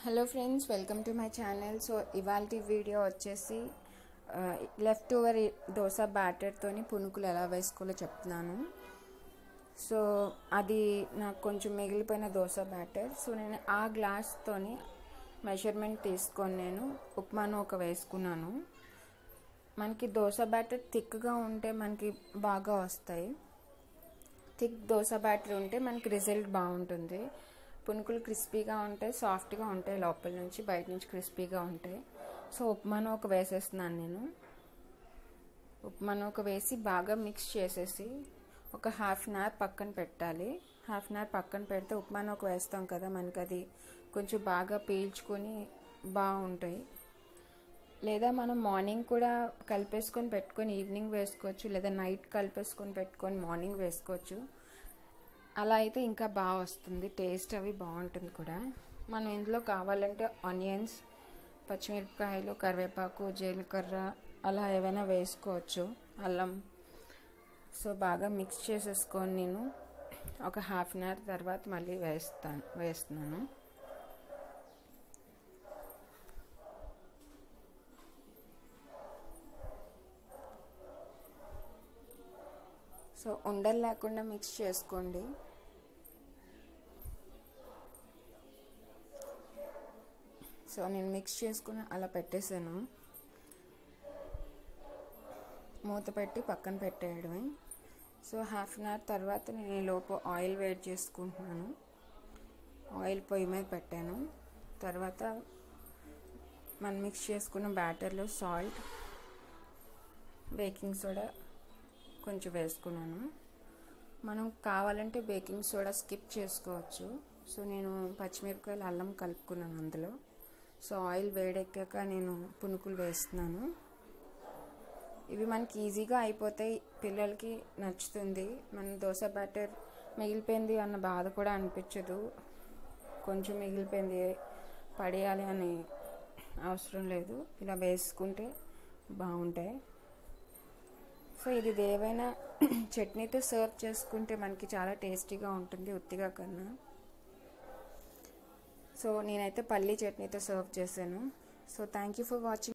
hello friends welcome to my channel so ఇవాళ video వచ్చేసి left over dosa బ్యాటర్తోని పునుకులు ఎలా వేసుకోవాలో చెప్తున్నాను సో అది నాకు కొంచెం మిగిలిపోయిన దోశ బ్యాటర్ సో నేను ఆ గ్లాస్తోని మెజర్మెంట్ తీసుకొని నేను ఉప్మాను ఒక వేసుకున్నాను మనకి దోశ బ్యాటర్ థిక్గా ఉంటే మనకి బాగా వస్తాయి థిక్ దోశ బ్యాటర్ ఉంటే మనకి రిజల్ట్ బాగుంటుంది పునుకులు క్రిస్పీగా ఉంటాయి సాఫ్ట్గా ఉంటాయి లోపల నుంచి బయట నుంచి క్రిస్పీగా ఉంటాయి సో ఉప్మాను ఒక వేసేస్తున్నాను నేను ఉప్మాను ఒక వేసి బాగా మిక్స్ చేసేసి ఒక హాఫ్ అన్ అవర్ పక్కన పెట్టాలి హాఫ్ అన్ అవర్ పక్కన పెడితే ఉప్మాను ఒక వేస్తాం కదా మనకి అది కొంచెం బాగా పీల్చుకొని బాగుంటాయి లేదా మనం మార్నింగ్ కూడా కలిపేసుకొని పెట్టుకొని ఈవినింగ్ వేసుకోవచ్చు లేదా నైట్ కలిపేసుకొని పెట్టుకొని మార్నింగ్ వేసుకోవచ్చు అలా అయితే ఇంకా బాగా వస్తుంది టేస్ట్ అవి బాగుంటుంది కూడా మనం ఇందులో కావాలంటే ఆనియన్స్ పచ్చిమిరపకాయలు కరివేపాకు జీలకర్ర అలా ఏవైనా వేసుకోవచ్చు అల్లం సో బాగా మిక్స్ చేసేసుకొని నేను ఒక హాఫ్ అన్ అవర్ తర్వాత మళ్ళీ వేస్తాను వేస్తున్నాను సో ఉండలు లేకుండా మిక్స్ చేసుకోండి సో నేను మిక్స్ చేసుకుని అలా పెట్టేశాను మూత పెట్టి పక్కన పెట్టేయడమే సో హాఫ్ అన్ అవర్ తర్వాత నేను ఈ లోపు ఆయిల్ వేడి చేసుకుంటున్నాను ఆయిల్ పొయ్యి మీద పెట్టాను తర్వాత మనం మిక్స్ చేసుకున్న బ్యాటర్లో సాల్ట్ బేకింగ్ సోడా కొంచెం వేసుకున్నాను మనం కావాలంటే బేకింగ్ సోడా స్కిప్ చేసుకోవచ్చు సో నేను పచ్చిమిరపకాయలు అల్లం కలుపుకున్నాను అందులో సో ఆయిల్ వేడెక్కాక నేను పునుకులు వేస్తున్నాను ఇవి మనకి ఈజీగా అయిపోతాయి పిల్లలకి నచ్చుతుంది మన దోశ బ్యాటర్ మిగిలిపోయింది అన్న బాధ కూడా అనిపించదు కొంచెం మిగిలిపోయింది పడేయాలి అని అవసరం లేదు ఇలా వేసుకుంటే బాగుంటాయి సో ఇది ఏవైనా చట్నీతో సర్వ్ చేసుకుంటే మనకి చాలా టేస్టీగా ఉంటుంది ఉత్తిగా కన్నా సో నేనైతే పల్లీ చట్నీతో సర్వ్ చేశాను so thank you for watching